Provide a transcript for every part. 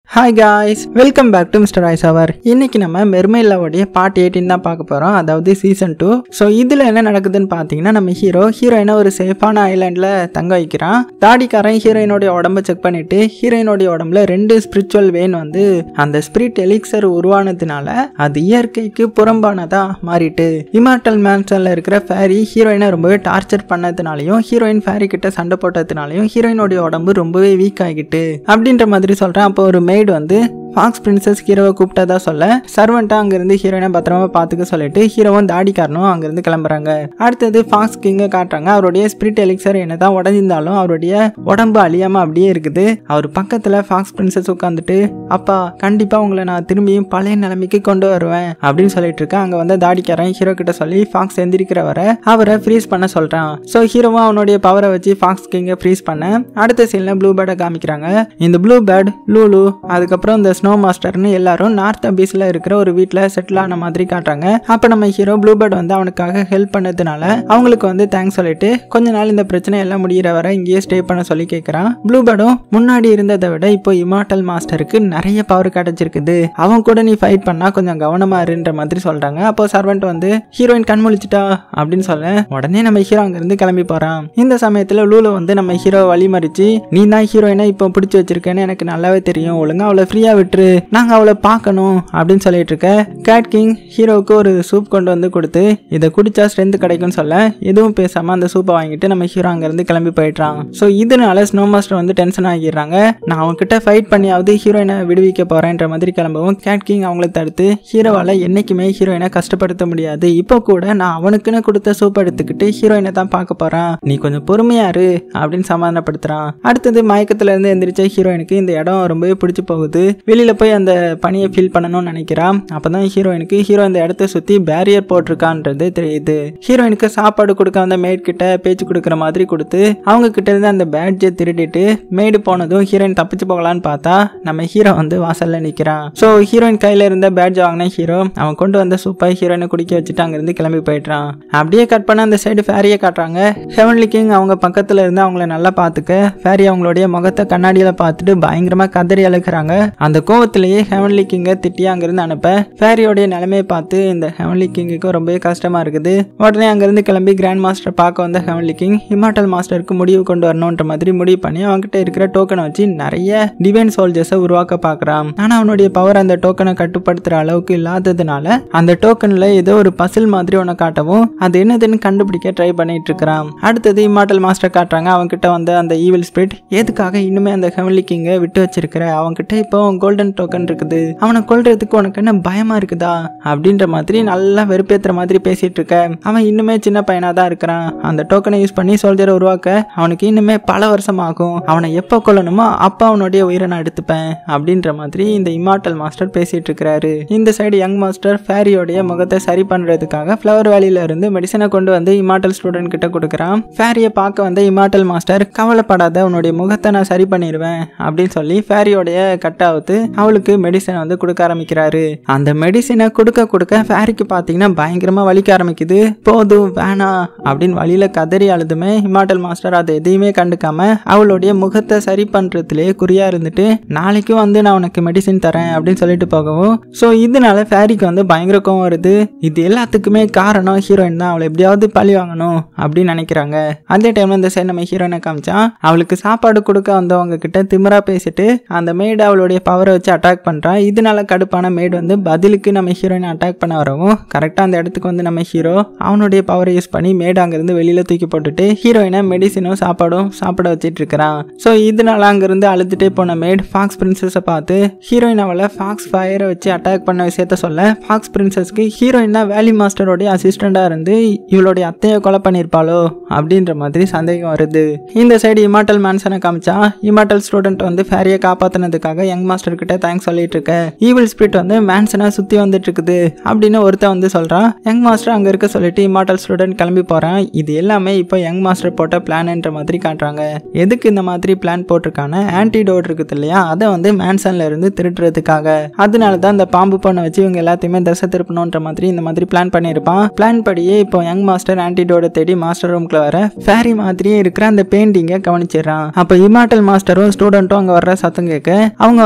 hi guys welcome back to mister ice அவர் இன்னைக்கு நம்ம மெர்மைலாவுடைய பார்ட் எயிட்டின் தான் பார்க்க போகிறோம் அதாவது சீசன் டூ ஸோ இதில் என்ன நடக்குதுன்னு பார்த்தீங்கன்னா நம்ம ஹீரோ ஹீரோயினை ஒரு சேஃபான ஐலாண்டில் தங்க வைக்கிறான் தாடிக்காரன் ஹீரோயினோடைய உடம்ப செக் பண்ணிட்டு ஹீரோயினோடைய உடம்புல ரெண்டு ஸ்பிரிச்சுவல் வெயின் வந்து அந்த ஸ்பிரிட் எலிக்சர் உருவானதுனால அது இயற்கைக்கு புறம்பானதா மாறிட்டு இமார்டல் மேன்சனில் இருக்கிற ஃபேரி ஹீரோயினை ரொம்பவே டார்ச்சர் பண்ணதுனாலையும் ஹீரோயின் ஃபேரி கிட்ட சண்டை போட்டதுனாலையும் ஹீரோயினோடைய உடம்பு ரொம்பவே வீக் ஆகிட்டு அப்படின்ற மாதிரி சொல்கிறேன் அப்போ ஒரு மெய்டு வந்து ஃபாக்ஸ் பிரின்சஸ் ஹீரோவை கூப்பிட்டதா சொல்ல சர்வெண்ட்டாக அங்கேருந்து ஹீரோயினை பத்திரமா பார்த்துக்க சொல்லிட்டு ஹீரோவும் தாடிக்காரனும் அங்கேருந்து கிளம்புறாங்க அடுத்தது ஃபாக்ஸ் கிங்கை காட்டுறாங்க அவருடைய ஸ்பிரிட் எலிக்சர் என்னதான் உடஞ்சிருந்தாலும் அவருடைய உடம்பு அழியாமல் அப்படியே இருக்குது அவர் பக்கத்தில் ஃபாக்ஸ் பிரின்சஸ் உட்காந்துட்டு அப்பா கண்டிப்பாக உங்களை நான் திரும்பியும் பழைய நிலைமைக்கு கொண்டு வருவேன் அப்படின்னு சொல்லிட்டு இருக்கேன் அங்கே வந்து தாடிக்காரன் ஹீரோ கிட்ட சொல்லி ஃபாக்ஸ் எந்திரிக்கிற வரை அவரை ஃப்ரீஸ் பண்ண சொல்கிறான் ஸோ ஹீரோவும் அவனுடைய பவரை வச்சு ஃபாக்ஸ் கிங்கை ஃப்ரீஸ் பண்ண அடுத்த சீனில் ப்ளூ பேர்டை காமிக்கிறாங்க இந்த ப்ளூ பேர்ட் லூலு அதுக்கப்புறம் இந்த ஸ்னோ மாஸ்டர்னு எல்லாரும் நார்த் அபீஸில் இருக்கிற ஒரு வீட்டில் செட்டில் ஆன மாதிரி காட்டுறாங்க அப்போ நம்ம ஹீரோ ப்ளூ பேர்ட் வந்து அவனுக்காக ஹெல்ப் பண்ணதுனால அவங்களுக்கு வந்து தேங்க்ஸ் சொல்லிட்டு கொஞ்ச நாள் இந்த பிரச்சனை எல்லாம் முடியிற வரை இங்கேயே ஸ்டே பண்ண சொல்லி கேட்குறான் ப்ளூ பேர்டும் முன்னாடி இருந்ததை விட இப்போ இமார்டல் மாஸ்டருக்கு நிறைய பவர் கிடைச்சிருக்குது அவன் கூட நீ ஃபைட் பண்ணா கொஞ்சம் கவனமா இருன்ற மாதிரி சொல்றாங்க அப்போ சர்வெண்ட் வந்து ஹீரோயின் கண் முழிச்சிட்டா அப்படின்னு சொல்ல உடனே நம்ம ஹீரோ அங்கிருந்து கிளம்பி போறான் இந்த சமயத்துல லூலு வந்து நம்ம ஹீரோ வழிமறிச்சு நீ தான் ஹீரோயினை இப்போ பிடிச்சி வச்சிருக்கேன்னு எனக்கு நல்லாவே தெரியும் ஒழுங்கா அவளை ஃப்ரீயா விட்டுரு நாங்க அவளை பார்க்கணும் அப்படின்னு சொல்லிட்டு இருக்க கேட் கிங் ஹீரோவுக்கு ஒரு சூப் கொண்டு வந்து கொடுத்து இதை குடிச்சா ஸ்ட்ரென்த் கிடைக்கும்னு சொல்ல எதுவும் பேசாம அந்த சூப்பை வாங்கிட்டு நம்ம ஹீரோ அங்கிருந்து கிளம்பி போயிடுறான் ஸோ இதனால ஸ்னோ மாஸ்டர் வந்து டென்ஷன் ஆகிடுறாங்க நான் அவன்கிட்ட ஃபைட் பண்ணியாவது ஹீரோயினை விடுவிக்க போறேன்ற மாதிரி கிளம்பவும் கேட் கிங் அவங்கள தடுத்து ஹீரோவால என்னைக்குமே ஹீரோயினை கஷ்டப்படுத்த முடியாது இப்போ கூட நான் அவனுக்குன்னு கொடுத்த சூப் எடுத்துக்கிட்டு ஹீரோயினை தான் பார்க்க போறான் நீ கொஞ்சம் பொறுமையா இரு அப்படின்னு சமாதானப்படுத்துறான் அடுத்தது மயக்கத்துல இருந்து எந்திரிச்ச ஹீரோயினுக்கு இந்த இடம் ரொம்பவே பிடிச்சு போகுது வெளியில போய் அந்த பனியை ஃபீல் பண்ணணும்னு நினைக்கிறான் அப்பதான் ஹீரோயினுக்கு ஹீரோ இந்த இடத்த சுத்தி பேரியர் போட்டிருக்கான்றது தெரியுது ஹீரோயினுக்கு சாப்பாடு கொடுக்க வந்த மேட் கிட்ட பேச்சு கொடுக்குற மாதிரி கொடுத்து அவங்க கிட்ட இருந்து அந்த பேட்ஜை திருடிட்டு மேடு போனதும் ஹீரோயின் தப்பிச்சு போகலான்னு பார்த்தா நம்ம ஹீரோ வந்து வாசல்ல நிக்கிறான் ஸோ ஹீரோயின் கையில இருந்த பேட்ஜ் வாங்கின ஹீரோ அவன் கொண்டு வந்த சூப்பை ஹீரோயினை குடிக்க வச்சுட்டு அங்கிருந்து கிளம்பி போயிட்டான் அப்படியே கட் பண்ண அந்த சைடு ஃபேரியை காட்டுறாங்க ஹெவன்லி கிங் அவங்க பக்கத்துல இருந்து அவங்கள நல்லா பார்த்துக்க ஃபேரி அவங்களுடைய முகத்தை கண்ணாடியில பார்த்துட்டு பயங்கரமா கதறி அழுகிறாங்க அந்த கோவத்திலேயே ஹெவன்லி கிங்கை திட்டி அங்கிருந்து அனுப்ப ஃபேரியோடைய நிலைமையை பார்த்து இந்த ஹெவன்லி கிங்குக்கு ரொம்பவே கஷ்டமா இருக்குது உடனே அங்கிருந்து கிளம்பி கிராண்ட் மாஸ்டர் பார்க்க வந்த ஹெவன்லி கிங் இமாட்டல் மாஸ்டருக்கு முடிவு கொண்டு வரணுன்ற மாதிரி முடிவு பண்ணி அவன்கிட்ட இருக்கிற டோக்கனை வச்சு நிறைய டிவைன் சோல்ஜர்ஸை உருவாக்க பார்க்குறான் ஆனால் அவனுடைய பவர் அந்த டோக்கனை கட்டுப்படுத்துற அளவுக்கு இல்லாததுனால அந்த டோக்கன்ல ஏதோ ஒரு பசில் மாதிரி ஒன்று காட்டவும் அது என்னதுன்னு கண்டுபிடிக்க ட்ரை பண்ணிட்டு இருக்கிறான் அடுத்தது இமாட்டல் மாஸ்டர் காட்டுறாங்க அவன்கிட்ட வந்த அந்த ஈவில் ஸ்பிரிட் எதுக்காக இன்னுமே அந்த ஹெவன்லி கிங்கை விட்டு வச்சிருக்கிற அவன்கிட்ட இப்போ கோல்டன் டோக்கன் இருக்குது அவனை கொல்றதுக்கு உனக்கு என்ன பயமா இருக்குதா அப்படின்ற மாதிரி நல்லா வெறுப்பேத்துற மாதிரி பேசிட்டு இருக்க அவன் இன்னுமே சின்ன பையனா தான் இருக்கிறான் அந்த டோக்கனை யூஸ் பண்ணி சோல்ஜரை உருவாக்க அவனுக்கு இன்னுமே பல வருஷம் ஆகும் அவனை எப்போ கொல்லணுமோ அப்போ அவனுடைய உயிரை நான் எடுத்துப்பேன் அப்படின்ற மாதிரி இந்த இமார்டல் மாஸ்டர் பேசிட்டு இருக்கிறாரு இந்த சைடு யங் மாஸ்டர் ஃபேரியோடைய முகத்தை சரி பண்றதுக்காக ஃப்ளவர் வேலியில இருந்து மெடிசனை கொண்டு வந்து இமார்டல் ஸ்டூடெண்ட் கிட்ட கொடுக்குறான் ஃபேரியை பார்க்க வந்த இமார்டல் மாஸ்டர் கவலைப்படாத உன்னுடைய முகத்தை நான் சரி பண்ணிடுவேன் அப்படின்னு சொல்லி ஃபேரியோடைய கட்டாவுத்து அவளுக்கு மெடிசனை வந்து கொடுக்க ஆரம்பிக்கிறாரு அந்த மெடிசனை கொடுக்க கொடுக்க ஃபேரிக்கு பார்த்தீங்கன்னா பயங்கரமா வலிக்க ஆரம்பிக்குது போதும் வேணாம் அப்படின்னு வழியில கதறி அழுதுமே இமார்டல் மாஸ்டர் அதை எதையுமே கண்டுக்காம அவளுடைய முகத்தை சரி பண்றதுலே குறியா இருந்துட்டு நாளைக்கும் வந்து நான் உனக்கு மெடிசின் தரேன் அப்படின்னு சொல்லிட்டு போகவும் ஸோ இதனால ஃபேரிக்கு வந்து பயங்கர கோவம் வருது இது எல்லாத்துக்குமே காரணம் ஹீரோயின் தான் அவளை எப்படியாவது பழி வாங்கணும் அப்படின்னு நினைக்கிறாங்க அதே டைம்ல இந்த சைடு நம்ம ஹீரோயினை காமிச்சான் அவளுக்கு சாப்பாடு கொடுக்க வந்தவங்க கிட்ட திமிரா பேசிட்டு அந்த மேடு அவளுடைய பவரை வச்சு அட்டாக் பண்றான் இதனால கடுப்பான மேடு வந்து பதிலுக்கு நம்ம ஹீரோயினை அட்டாக் பண்ண வரவும் கரெக்டாக அந்த இடத்துக்கு வந்து நம்ம ஹீரோ அவனுடைய பவரை யூஸ் பண்ணி மேடு அங்கிருந்து வெளியில தூக்கி போட்டுட்டு ஹீரோயினை மெடிசினும் சாப்பாடும் சாப்பிட வச்சிட்டு இருக்கிறான் ஸோ இதனால அங்கிருந்து அழுதுட்டே போன மேட் ஃபாக்ஸ் பிரின்சஸை பார்த்து ஹீரோயின் அவளை ஃபாக்ஸ் ஃபயரை வச்சு அட்டாக் பண்ண விஷயத்த சொல்ல ஃபாக்ஸ் பிரின்சஸ்க்கு ஹீரோயின் தான் வேலி மாஸ்டரோடைய அசிஸ்டண்டா இருந்து இவளுடைய அத்தையை கொலை பண்ணியிருப்பாளோ அப்படின்ற மாதிரி சந்தேகம் வருது இந்த சைடு இமாட்டல் மேன்சனை காமிச்சா இமாட்டல் ஸ்டூடெண்ட் வந்து ஃபேரியை காப்பாத்தினதுக்காக யங் மாஸ்டர் கிட்ட தேங்க்ஸ் சொல்லிட்டு இருக்க ஈவில் ஸ்பிரிட் வந்து மேன்சனை சுத்தி வந்துட்டு இருக்குது அப்படின்னு ஒருத்தன் வந்து சொல்றான் யங் மாஸ்டர் அங்க இருக்க சொல்லிட்டு இமாட்டல் ஸ்டூடெண்ட் கிளம்பி போறான் இது எல்லாமே இப்போ யங் மாஸ்டர் போட்ட பிளான்ன்ற மாதிரி காட்டுறாங்க எதுக்கு இந்த மாதிரி பிளான் போட்டிருக்கான ஆன்டிடோட் இருக்குது இல்லையா அதை வந்து மேன்சன்ல இருந்து திருடுறதுக்காக அதனால தான் இந்த பாம்பு பொண்ணை வச்சு இவங்க எல்லாத்தையுமே தசை திருப்பணுன்ற மாதிரி இந்த மாதிரி பிளான் பண்ணியிருப்பான் பிளான் படியே இப்போ யங் மாஸ்டர் ஆன்டிடோட தேடி மாஸ்டர் ரூம்குள்ள வர ஃபேரி மாதிரியே இருக்கிற அந்த பெயிண்டிங்கை கவனிச்சிடுறான் அப்போ இமாட்டல் மாஸ்டரும் ஸ்டூடெண்ட்டும் அங்கே வர்ற சத்தம் கேட்க அவங்க வந்து பார்த்தா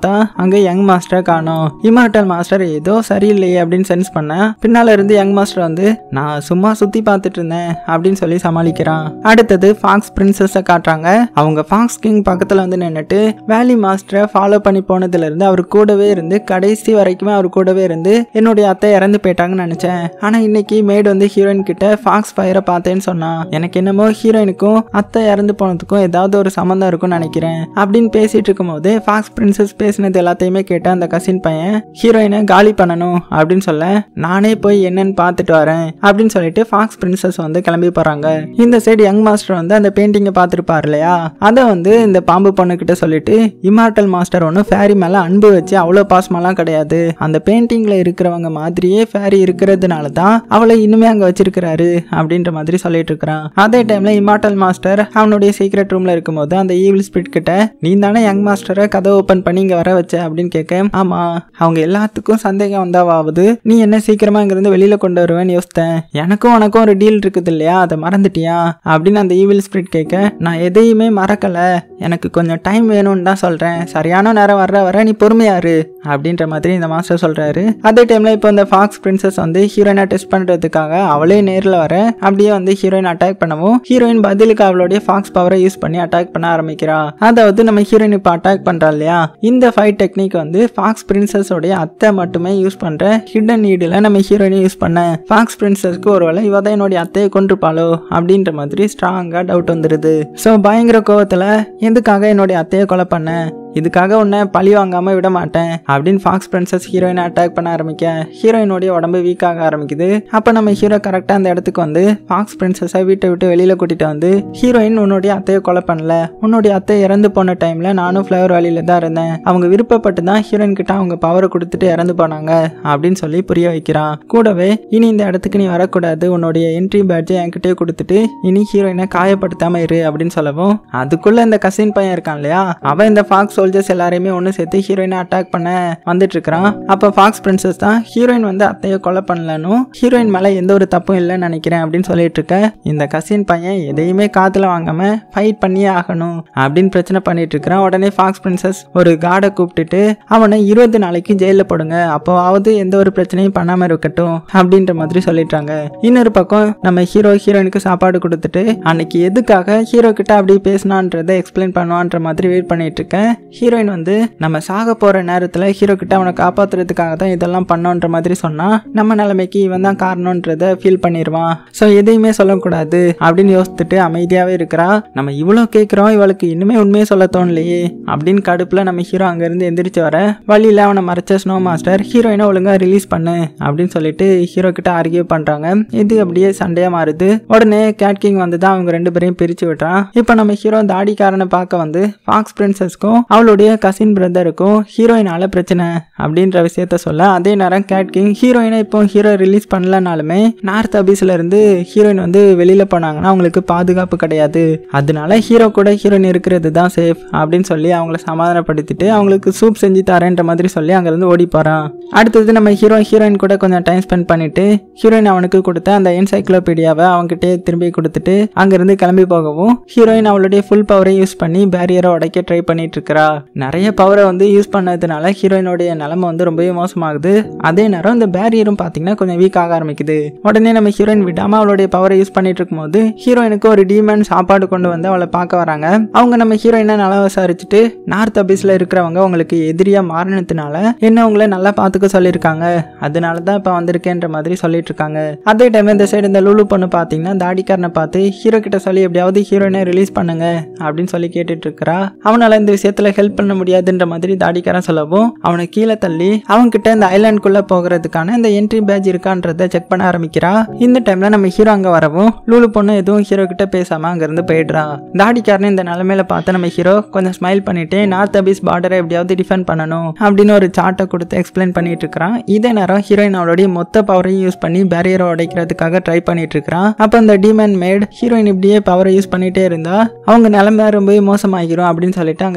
பார்த்தா அங்க யங் மாஸ்டரை காணோம் இமார்டல் மாஸ்டர் ஏதோ சரியில்லையே அப்படின்னு சென்ஸ் பண்ண பின்னால இருந்து யங் மாஸ்டர் வந்து நான் சும்மா சுத்தி பார்த்துட்டு இருந்தேன் அப்படின்னு சொல்லி சமாளிக்கிறான் அடுத்தது ஃபாக்ஸ் பிரின்சஸை காட்டுறாங்க அவங்க ஃபாக்ஸ் கிங் பக்கத்துல வந்து நின்னுட்டு வேலி மாஸ்டரை ஃபாலோ பண்ணி போனதுல இருந்து அவர் கூடவே இருந்து கடைசி வரைக்குமே அவர் கூடவே இருந்து என்னுடைய அத்தை இறந்து போயிட்டாங்கன்னு நினைச்சேன் ஆனா இன்னைக்கு மேட் வந்து ஹீரோயின் கிட்ட ஃபாக்ஸ் ஃபயரை பார்த்தேன்னு சொன்னான் எனக்கு என்னமோ ஹீரோயினுக்கும் அத்தை இறந்து போனதுக்கும் ஏதாவது ஒரு சம்மந்தம் இருக்கும்னு நினைக்கிறேன் அப்படின்னு பேசிட்டு இருக்கும்போது ஃபாக்ஸ் பிரின்சஸ் பேசினது எல்லாத்தையுமே கேட்ட அந்த கசின் பையன் ஹீரோயினை காலி பண்ணணும் அப்படின்னு சொல்ல நானே போய் என்னன்னு பார்த்துட்டு வரேன் அப்படின்னு சொல்லிட்டு ஃபாக்ஸ் பிரின்சஸ் வந்து கிளம்பி போறாங்க இந்த சைடு யங் மாஸ்டர் வந்து அந்த பெயிண்டிங்கை பார்த்துருப்பார் இல்லையா அதை வந்து இந்த பாம்பு பொண்ணு கிட்ட சொல்லிட்டு இமார்டல் மாஸ்டர் ஒன்றும் ஃபேரி மேல அன்பு வச்சு அவ்வளோ பாசமெல்லாம் கிடையாது அந்த பெயிண்டிங்ல இருக்கிறவங்க மாதிரியே ஃபேரி இருக்கிறதுனால தான் அவளை இன்னுமே அங்க வச்சிருக்கிறாரு அப்படின்ற மாதிரி சொல்லிட்டு இருக்கிறான் அதே டைம்ல இமார்டல் மாஸ்டர் அவனுடைய சீக்ரெட் ரூம்ல இருக்கும்போது அந்த ஈவில் ஸ்பிரிட் கிட்ட நீ தானே யங் மாஸ்டரை கதை ஓப்பன் பண்ணி இங்க வர வச்ச அப்படின்னு கேட்க ஆமா அவங்க எல்லாத்துக்கும் சந்தேகம் வந்தாவாவது நீ என்ன சீக்கிரமா இங்கிருந்து வெளியில கொண்டு வருவேன்னு யோசித்தேன் எனக்கும் உனக்கும் ஒரு டீல் இருக்குது இல்லையா அதை மறந்துட்டியா அப்படின்னு அந்த ஈவில் ஸ்பிரிட் கேட்க நான் எதையுமே மறக்கல எனக்கு கொஞ்சம் டைம் வேணும்னு தான் சொல்றேன் சரியான நேரம் வர்ற வர நீ பொறுமையாரு அப்படின்ற மாதிரி இந்த மாஸ்டர் சொல்றாரு அதே டைம்ல இப்போ இந்த ஃபாக்ஸ் பிரின்சஸ் வந்து ஹீரோயினை டெஸ்ட் பண்றதுக்காக அவளே நேரில் வர அப்படியே வந்து ஹீரோயின் அட்டாக் பண்ணவும் ஹீரோயின் பதிலுக்கு அவளுடைய ஃபாக்ஸ் பவரை யூஸ் பண்ணி அட்டாக் பண்ண ஆரம்பிக்கிறா அதாவது நம்ம ஹீரோயின் இப்போ அட்டாக் பண்றா இல்லையா இந்த ஃபைட் டெக்னிக் வந்து ஃபாக்ஸ் பிரின்சஸோடைய அத்தை மட்டுமே யூஸ் பண்ற ஹிடன் நீடில் நம்ம ஹீரோயினை யூஸ் பண்ண ஃபாக்ஸ் பிரின்சஸ்க்கு ஒருவேளை இவ தான் என்னுடைய அத்தையை கொண்டிருப்பாளோ அப்படின்ற மாதிரி ஸ்ட்ராங்கா டவுட் வந்துருது ஸோ பயங்கர கோவத்துல எதுக்காக என்னுடைய அத்தையை கொலை பண்ண இதுக்காக உன்னை பழி வாங்காம விட மாட்டேன் அப்படின்னு ஃபாக்ஸ் பிரின்சஸ் ஹீரோயினை அட்டாக் பண்ண ஆரம்பிக்க ஹீரோயினுடைய உடம்பு வீக் ஆக ஆரம்பிக்குது அப்போ நம்ம ஹீரோ கரெக்டாக அந்த இடத்துக்கு வந்து ஃபாக்ஸ் பிரின்சஸை வீட்டை விட்டு வெளியில கூட்டிட்டு வந்து ஹீரோயின் உன்னுடைய அத்தையை கொலை பண்ணல உன்னுடைய அத்தை இறந்து போன டைம்ல நானும் ஃப்ளவர் வேலியில தான் இருந்தேன் அவங்க விருப்பப்பட்டு தான் ஹீரோயின் கிட்ட அவங்க பவரை கொடுத்துட்டு இறந்து போனாங்க அப்படின்னு சொல்லி புரிய வைக்கிறான் கூடவே இனி இந்த இடத்துக்கு நீ வரக்கூடாது உன்னுடைய என்ட்ரி பேட்ஜை என்கிட்டயே கொடுத்துட்டு இனி ஹீரோயினை காயப்படுத்தாம இரு அப்படின்னு சொல்லவும் அதுக்குள்ள இந்த கசின் பையன் இருக்கான் இல்லையா அவன் இந்த ஃபாக்ஸ் சோல்ஜர்ஸ் எல்லாரையுமே ஒன்று சேர்த்து ஹீரோயினை அட்டாக் பண்ண வந்துட்டு இருக்கிறான் அப்போ ஃபாக்ஸ் பிரின்சஸ் தான் ஹீரோயின் வந்து அத்தையை கொலை பண்ணலனும் ஹீரோயின் மேலே எந்த ஒரு தப்பும் இல்லைன்னு நினைக்கிறேன் அப்படின்னு சொல்லிட்டு இருக்க இந்த கசின் பையன் எதையுமே காத்துல வாங்காம ஃபைட் பண்ணியே ஆகணும் அப்படின்னு பிரச்சனை பண்ணிட்டு இருக்கிறான் உடனே ஃபாக்ஸ் பிரின்சஸ் ஒரு கார்டை கூப்பிட்டுட்டு அவனை இருபது நாளைக்கு ஜெயிலில் போடுங்க அப்போவாவது எந்த ஒரு பிரச்சனையும் பண்ணாம இருக்கட்டும் அப்படின்ற மாதிரி சொல்லிட்டாங்க இன்னொரு பக்கம் நம்ம ஹீரோ ஹீரோயினுக்கு சாப்பாடு கொடுத்துட்டு அன்னைக்கு எதுக்காக ஹீரோ கிட்ட அப்படி பேசினான்றதை எக்ஸ்பிளைன் பண்ணுவான்ற மாதிரி வெயிட் பண்ணிட்டு இருக்கேன் ஹீரோயின் வந்து நம்ம சாக போற நேரத்துல ஹீரோ கிட்ட அவனை காப்பாத்துறதுக்காக தான் இதெல்லாம் பண்ணோன்ற மாதிரி சொன்னா நம்ம நிலைமைக்கு இவன் தான் காரணம்ன்றத ஃபீல் பண்ணிடுவான் ஸோ எதையுமே சொல்லக்கூடாது அப்படின்னு யோசித்துட்டு அமைதியாவே இருக்கிறா நம்ம இவ்வளோ கேட்குறோம் இவளுக்கு இன்னுமே உண்மையை சொல்ல தோணலையே அப்படின்னு கடுப்புல நம்ம ஹீரோ அங்கேருந்து எந்திரிச்சு வர வழியில அவனை மறைச்ச ஸ்னோ மாஸ்டர் ஹீரோயினை ஒழுங்கா ரிலீஸ் பண்ணு அப்படின்னு சொல்லிட்டு ஹீரோ கிட்ட ஆர்கியூ பண்றாங்க இது அப்படியே சண்டையா மாறுது உடனே கேட் கிங் வந்து தான் அவங்க ரெண்டு பேரையும் பிரிச்சு விட்டுறான் இப்போ நம்ம ஹீரோ தாடிக்காரனை பார்க்க வந்து ஃபாக்ஸ் பிரின்சஸ்க்கும் அவளுடைய கசின் பிரதருக்கும் ஹீரோயினால பிரச்சனை அப்படின்ற விஷயத்த சொல்ல அதே நேரம் கேட் கிங் ஹீரோயினை இப்போ ஹீரோ ரிலீஸ் பண்ணலனாலுமே நார்த் அபீஸ்ல இருந்து ஹீரோயின் வந்து வெளியில போனாங்கன்னா அவங்களுக்கு பாதுகாப்பு கிடையாது அதனால ஹீரோ கூட ஹீரோயின் இருக்கிறது தான் சேஃப் அப்படின்னு சொல்லி அவங்கள சமாதானப்படுத்திட்டு அவங்களுக்கு சூப் செஞ்சு தரேன்ற மாதிரி சொல்லி அங்கிருந்து ஓடி போறான் அடுத்தது நம்ம ஹீரோ ஹீரோயின் கூட கொஞ்சம் டைம் ஸ்பெண்ட் பண்ணிட்டு ஹீரோயின் அவனுக்கு கொடுத்த அந்த என்சைக்ளோபீடியாவை அவன்கிட்டே திரும்பி கொடுத்துட்டு அங்கிருந்து கிளம்பி போகவும் ஹீரோயின் அவளுடைய ஃபுல் பவரை யூஸ் பண்ணி பேரியரை உடைக்க ட்ரை பண்ணிட்டு இருக்கிறா நிறைய பவரை வந்து யூஸ் பண்ணதுனால ஹீரோயினுடைய நிலைமை வந்து ரொம்பவே மோசமாகுது அதே நேரம் இந்த பேரியரும் பார்த்தீங்கன்னா கொஞ்சம் வீக் ஆக ஆரம்பிக்குது உடனே நம்ம ஹீரோயின் விடாம அவளுடைய பவரை யூஸ் பண்ணிட்டு இருக்கும்போது ஹீரோயினுக்கு ஒரு டீமன் சாப்பாடு கொண்டு வந்து அவளை பார்க்க வராங்க அவங்க நம்ம ஹீரோயினை நல்லா விசாரிச்சுட்டு நார்த் அபீஸ்ல இருக்கிறவங்க உங்களுக்கு எதிரியா மாறினதுனால என்ன உங்களை நல்லா பார்த்துக்க சொல்லியிருக்காங்க அதனால தான் இப்போ வந்திருக்கேன்ற மாதிரி சொல்லிட்டு இருக்காங்க அதே டைம் இந்த சைடு இந்த லூலு பொண்ணு பார்த்தீங்கன்னா தாடிக்காரனை பார்த்து ஹீரோ கிட்ட சொல்லி எப்படியாவது ஹீரோயினை ரிலீஸ் பண்ணுங்க அப்படின்னு சொல்லி கேட்டுட்டு இருக்கிறா அவனால இந்த விஷயத்துல ஹெல்ப் பண்ண முடியாதுன்ற மாதிரி தாடிக்காரன் சொல்லவும் அவனை கீழே தள்ளி அவன்கிட்ட இந்த ஐலாண்டுக்குள்ள போகிறதுக்கான இந்த என்ட்ரி பேட்ச் இருக்கான்றத செக் பண்ண ஆரம்பிக்கிறா இந்த டைம்ல நம்ம ஹீரோ அங்க வரவும் லூலு பொண்ணு எதுவும் ஹீரோ கிட்ட பேசாம அங்கிருந்து போயிடுறா தாடிக்காரன் இந்த நிலைமையில பார்த்து நம்ம ஹீரோ கொஞ்சம் ஸ்மைல் பண்ணிட்டு நார்த் அபீஸ் பார்டரை எப்படியாவது டிஃபெண்ட் பண்ணணும் அப்படின்னு ஒரு சார்ட்டை கொடுத்து எக்ஸ்பிளைன் பண்ணிட்டு இருக்கிறான் இதே நேரம் ஹீரோயின் அவளுடைய மொத்த பவரையும் யூஸ் பண்ணி பேரியரை உடைக்கிறதுக்காக ட்ரை பண்ணிட்டு இருக்கிறான் அப்போ அந்த டீமன் மேட் ஹீரோயின் இப்படியே பவரை யூஸ் பண்ணிட்டே இருந்தா அவங்க நிலைமை ரொம்பவே மோசமாகிரும் அப்படின்னு சொல்லிட்டு அங்கேருந்து கிளம்புறாங்க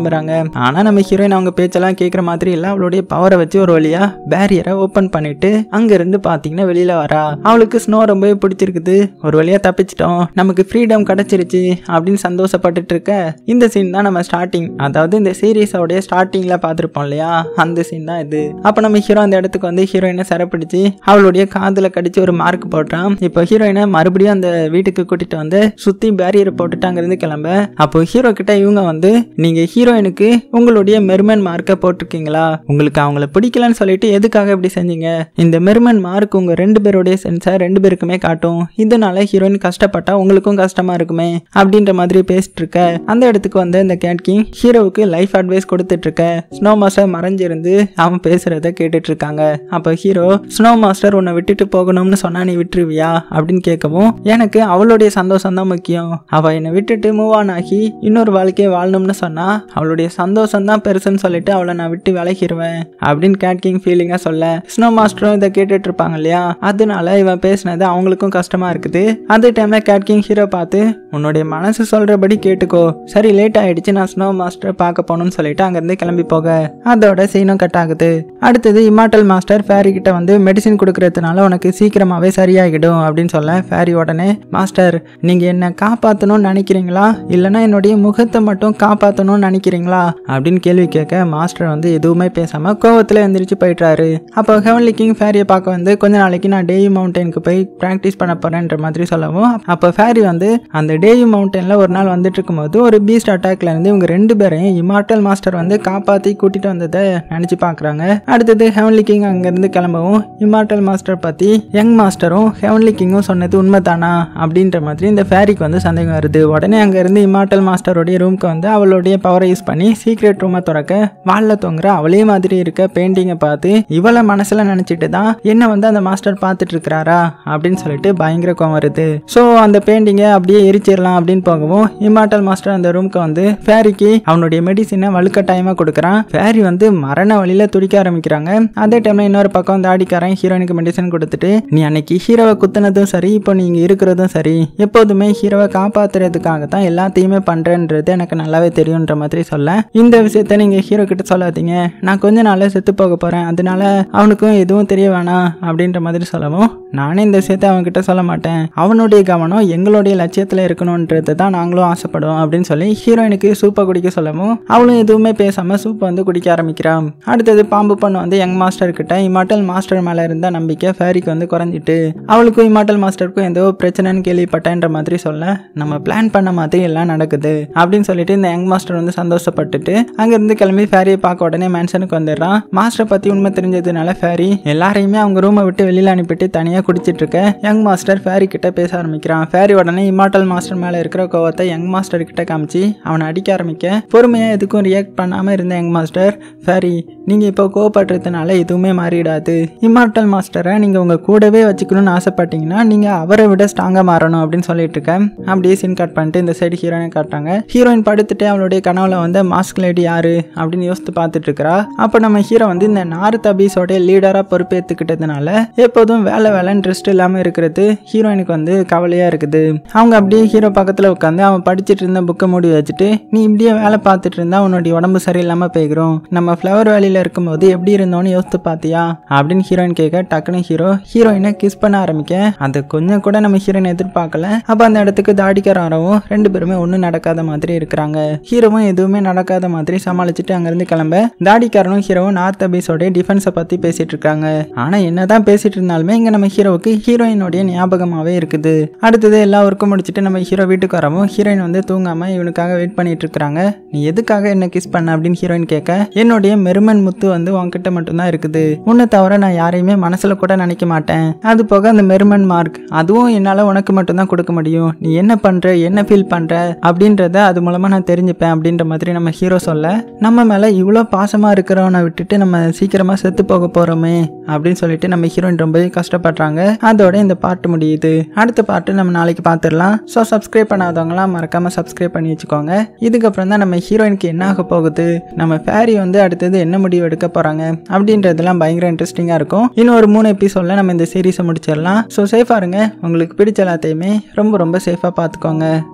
கிளம்புறாங்க ஆனா நம்ம ஹீரோயின் அவங்க பேச்செல்லாம் கேட்குற மாதிரி இல்ல அவளுடைய பவரை வச்சு ஒரு வழியா பேரியரை ஓப்பன் பண்ணிட்டு அங்க இருந்து பாத்தீங்கன்னா வெளியில வரா அவளுக்கு ஸ்னோ ரொம்பவே பிடிச்சிருக்குது ஒரு வழியா தப்பிச்சிட்டோம் நமக்கு ஃப்ரீடம் கிடைச்சிருச்சு அப்படின்னு சந்தோஷப்பட்டுட்டு இருக்க இந்த சீன் தான் நம்ம ஸ்டார்டிங் அதாவது இந்த சீரீஸோடைய ஸ்டார்டிங்ல பார்த்துருப்போம் இல்லையா அந்த சீன் தான் இது அப்போ நம்ம ஹீரோ அந்த இடத்துக்கு வந்து ஹீரோயினை சிறப்பிடிச்சு அவளுடைய காதுல கடிச்சு ஒரு மார்க் போடுறான் இப்போ ஹீரோயினை மறுபடியும் அந்த வீட்டுக்கு கூட்டிட்டு வந்து சுத்தி பேரியர் போட்டுட்டு அங்கிருந்து கிளம்ப அப்போ ஹீரோ கிட்ட இவங்க வந்து நீங்க ஹீரோயினுக்கு உங்களுடைய மெர்மன் மார்க்கை போட்டிருக்கீங்களா உங்களுக்கு அவங்கள பிடிக்கலன்னு சொல்லிட்டு எதுக்காக இப்படி செஞ்சீங்க இந்த மெர்மன் மார்க் உங்க ரெண்டு பேருடைய சென்ஸை ரெண்டு பேருக்குமே காட்டும் இதனால ஹீரோயின் கஷ்டப்பட்டா உங்களுக்கும் கஷ்டமா இருக்குமே அப்படின்ற மாதிரி பேசிட்டு இருக்க அந்த இடத்துக்கு வந்து இந்த கேட் கிங் ஹீரோவுக்கு லைஃப் அட்வைஸ் கொடுத்துட்டு இருக்க ஸ்னோ மாஸ்டர் மறைஞ்சிருந்து அவன் பேசுறத கேட்டுட்டு இருக்காங்க அப்போ ஹீரோ ஸ்னோ மாஸ்டர் உன்னை விட்டுட்டு போகணும்னு சொன்னா நீ விட்டுருவியா அப்படின்னு கேட்கவும் எனக்கு அவளுடைய சந்தோஷம் தான் முக்கியம் அவ என்னை விட்டுட்டு மூவ் ஆன் ஆகி இன்னொரு வாழ்க்கையை வாழணும்னு சொன்னா அவளுடைய சந்தோஷம் தான் பெருசுன்னு சொல்லிட்டு அவளை நான் விட்டு விலகிடுவேன் அப்படின்னு கேட் கிங் ஃபீலிங்கா சொல்ல ஸ்னோ மாஸ்டரும் இதை கேட்டுட்டு இருப்பாங்க இல்லையா அதனால இவன் பேசினது அவங்களுக்கும் கஷ்டமா இருக்குது அந்த டைம்ல கேட் கிங் ஹீரோ பார்த்து உன்னுடைய மனசு சொல்றபடி கேட்டுக்கோ சரி லேட் ஆயிடுச்சு நான் ஸ்னோ மாஸ்டர் பார்க்க போகணும்னு சொல்லிட்டு அங்கேருந்து கிளம்பி போக அதோட சீனும் கட் ஆகுது அடுத்தது இமாட்டல் மாஸ்டர் ஃபேரி கிட்ட வந்து மெடிசின் கொடுக்கறதுனால உனக்கு சீக்கிரமாவே சரியாகிடும் அப்படின்னு சொல்ல ஃபேரி உடனே மாஸ்டர் நீங்க என்ன காப்பாற்றணும்னு நினைக்கிறீங்களா இல்லைன்னா என்னுடைய முகத்தை மட்டும் காப்பாற்றணும்னு நினைக்கிறீங்களா அப்படின்னு கேள்வி கேட்க மாஸ்டர் வந்து எதுவுமே பேசாம கோவத்துல எந்திரிச்சு போயிட்டாரு அப்போ ஹெவன்லி கிங் ஃபேரியை பார்க்க வந்து கொஞ்ச நாளைக்கு நான் டேயு மவுண்டனுக்கு போய் ப்ராக்டிஸ் பண்ண போறேன்ற மாதிரி சொல்லவும் அப்போ ஃபேரி வந்து அந்த டேயு மவுண்டன்ல ஒரு நாள் வந்துட்டு இருக்கும்போது ஒரு பீஸ்ட் அட்டாக்ல இருந்து இவங்க ரெண்டு பேரையும் இமார்டல் மாஸ்டர் வந்து காப்பாத்தி கூட்டிட்டு வந்ததை நினைச்சு பார்க்கறாங்க அடுத்தது ஹெவன்லி கிங் அங்கிருந்து கிளம்பவும் இமார்டல் மாஸ்டர் பத்தி யங் மாஸ்டரும் ஹெவன்லி கிங்கும் சொன்னது உண்மைதானா அப்படின்ற மாதிரி இந்த ஃபேரிக்கு வந்து சந்தேகம் வருது உடனே அங்க இருந்து இமார்டல் மாஸ்டருடைய ரூம்க்கு வந்து அவளுடைய பவரை யூஸ் பண்ணி சீக்ரெட் ரூமை திறக்க வால்ல தொங்குற அவளே மாதிரி இருக்க பெயிண்டிங்கை பார்த்து இவளை மனசுல நினைச்சிட்டு தான் என்ன வந்து அந்த மாஸ்டர் பார்த்துட்டு இருக்கிறாரா அப்படின்னு சொல்லிட்டு பயங்கர கோவம் வருது ஸோ அந்த பெயிண்டிங்கை அப்படியே எரிச்சிடலாம் அப்படின்னு போகவும் இமார்டல் மாஸ்டர் அந்த ரூம்க்கு வந்து ஃபேரிக்கு அவனுடைய மெடிசினை வலுக்கட்டாயமாக கொடுக்குறான் ஃபேரி வந்து மரண வழியில துடிக்க ஆரம்பிக்கிறாங்க அதே டைம்ல இன்னொரு பக்கம் தாடிக்காரன் ஹீரோயினுக்கு மெடிசன் கொடுத்துட்டு நீ அன்னைக்கு ஹீரோவை குத்துனதும் சரி இப்போ நீங்க இருக்கிறதும் சரி எப்போதுமே ஹீரோவை காப்பாத்துறதுக்காக தான் எல்லாத்தையுமே பண்றேன்றது எனக்கு நல்லாவே தெரியுன்ற மாதிரி சொல்ல இந்த விஷயத்த நீங்க ஹீரோ கிட்ட சொல்லாதீங்க நான் கொஞ்ச நாள்ல செத்து போக போறேன் அதனால அவனுக்கும் எதுவும் தெரிய வேணாம் அப்படின்ற மாதிரி சொல்லவும் நானே இந்த விஷயத்த அவன்கிட்ட சொல்ல மாட்டேன் அவனுடைய கவனம் எங்களுடைய லட்சியத்துல இருக்கணும்ன்றது தான் நாங்களும் ஆசைப்படுவோம் அப்படின்னு சொல்லி ஹீரோயினுக்கு சூப்பை குடிக்க சொல்லவும் அவளும் எதுவுமே பேசாம சூப்பை வந்து குடிக்க ஆரம்பிக்கிறான் அடுத்தது பாம்பு பொண்ணு வந்து யங் மாஸ்டர் கிட்ட இமாட்டல் மாஸ்டர் மேல இருந்த நம்பிக்கை ஃபேரிக்கு வந்து குறைஞ்சிட்டு அவளுக்கும் இமாட்டல் மாஸ்டருக்கும் ஏதோ பிரச்சனைன்னு கேள்விப்பட்டேன்ற மாதிரி சொல்ல நம்ம பிளான் பண்ண மாதிரி எல்லாம் நடக்குது அப்படின்னு சொல்லிட்டு இந்த யங் மாஸ்டர் வந்து சந்தோஷப்பட்டுட்டு அங்கிருந்து கிளம்பி ஃபேரியை பார்க்க உடனே மேன்சனுக்கு வந்துடுறான் மாஸ்டரை பத்தி உண்மை தெரிஞ்சதுனால ஃபேரி எல்லாரையுமே அவங்க ரூமை விட்டு வெளியில அனுப்பிட்டு தனியா குடிச்சிட்டு இருக்க யங் மாஸ்டர் ஃபேரி கிட்ட பேச ஆரம்பிக்கிறான் ஃபேரி உடனே இமாட்டல் மாஸ்டர் மேல இருக்கிற கோவத்தை யங் மாஸ்டர் கிட்ட காமிச்சு அவனை அடிக்க ஆரம்பிக்க பொறுமையா எதுக்கும் ரியாக்ட் பண்ணாம இருந்த யங் மாஸ்டர் ஃபேரி நீங்க இப்போ கோவப்படுறதுனால எதுவுமே மாறிடாது இமார்டல் மாஸ்டரை நீங்க உங்க கூடவே வச்சுக்கணும்னு ஆசைப்பட்டீங்கன்னா நீங்க அவரை விட ஸ்ட்ராங்கா மாறணும் அப்படின்னு சொல்லிட்டு இருக்கேன் அப்படியே சீன் கட் பண்ணிட்டு இந்த சைடு ஹீரோயினை காட்டுறாங்க ஹீரோயின் படுத்துட்டு அவளுடைய கனவுல வந்து மாஸ்க் லேடி யாரு அப்படின்னு யோசித்து பார்த்துட்டு இருக்கா அப்போ நம்ம ஹீரோ வந்து இந்த நார்த் அபீஸோட லீடரா பொறுப்பேற்றுக்கிட்டதுனால எப்போதும் வேலை வேலைன்னு ரெஸ்ட் இல்லாம இருக்கிறது ஹீரோயினுக்கு வந்து கவலையா இருக்குது அவங்க அப்படியே ஹீரோ பக்கத்துல உட்காந்து அவன் படிச்சிட்டு இருந்த புக்கை மூடி வச்சுட்டு நீ இப்படியே வேலை பார்த்துட்டு இருந்தா உன்னுடைய உடம்பு சரியில்லாம போய்கிறோம் நம்ம ஃப்ளவர் வேலியில இருக்கும்போது எப்படி இருந்தோம்னு யோசித்து பார்த்தியா அப்படின்னு ஹீரோயின் கேட்க டக்குனு ஹீரோ ஹீரோயினை கிஸ் பண்ண ஆரம்பிக்க அது கொஞ்சம் கூட நம்ம ஹீரோயின் எதிர்பார்க்கல அப்ப அந்த இடத்துக்கு தாடிக்கார வரவும் ரெண்டு பேருமே ஒன்றும் நடக்காத மாதிரி இருக்கிறாங்க ஹீரோவும் எதுவுமே நடக்காத மாதிரி சமாளிச்சுட்டு அங்கிருந்து கிளம்ப தாடிக்காரனும் ஹீரோவும் நார்த் அபீஸோட டிஃபென்ஸை பத்தி பேசிட்டு இருக்காங்க ஆனா என்னதான் பேசிட்டு இருந்தாலுமே இங்க நம்ம ஹீரோவுக்கு ஹீரோயினுடைய ஞாபகமாவே இருக்குது அடுத்தது எல்லா ஒர்க்கும் முடிச்சுட்டு நம்ம ஹீரோ வீட்டுக்கு வரவும் ஹீரோயின் வந்து தூங்காம இவனுக்காக வெயிட் பண்ணிட்டு இருக்காங்க நீ எதுக்காக என்ன கிஸ் பண்ண அப்படின்னு ஹீரோயின் கேட்க என்னுடைய மெருமன் முத்து வந்து உன்கிட்ட மட்டும்தான் இருக்குது உன்னை தவிர நான் யாரையுமே மனசுல கூட நினைக்க மாட்டேன் அது போக அந்த மெருமன் மார்க் அதுவும் என்னால உனக்கு மட்டும்தான் கொடுக்க முடியும் நீ என்ன பண்ற என்ன ஃபீல் பண்ற அப்படின்றத அது மூலமா நான் தெரிஞ்சுப்பேன் அப்படின்ற மாதிரி நம்ம ஹீரோ சொல்ல நம்ம மேல இவ்வளோ பாசமா இருக்கிறவனை விட்டுட்டு நம்ம சீக்கிரமா செத்து போக போறோமே அப்படின்னு சொல்லிட்டு நம்ம ஹீரோயின் ரொம்பவே கஷ்டப்படுறாங்க அதோட இந்த பாட்டு முடியுது அடுத்த பாட்டு நம்ம நாளைக்கு பார்த்துடலாம் ஸோ சப்ஸ்கிரைப் பண்ணாதவங்களாம் மறக்காம சப்ஸ்கிரைப் பண்ணி வச்சுக்கோங்க இதுக்கப்புறம் தான் நம்ம ஹீரோயினுக்கு என்ன ஆக போகுது நம்ம ஃபேரி வந்து அடுத்தது என்ன முடிவு எடுக்க போறாங்க அப்படின்றதெல்லாம் பயங்கர இன்ட்ரெஸ்டிங்காக இருக்கும் இன்னும் ஒரு மூணு எபிசோட்ல நம்ம இந்த சீரீஸை முடிச்சிடலாம் ஸோ சேஃபாக இருங்க உங்களுக்கு பிடிச்ச எல்லாத்தையுமே ரொம்ப ரொம்ப சேஃபாக பார்த்துக்கோங்க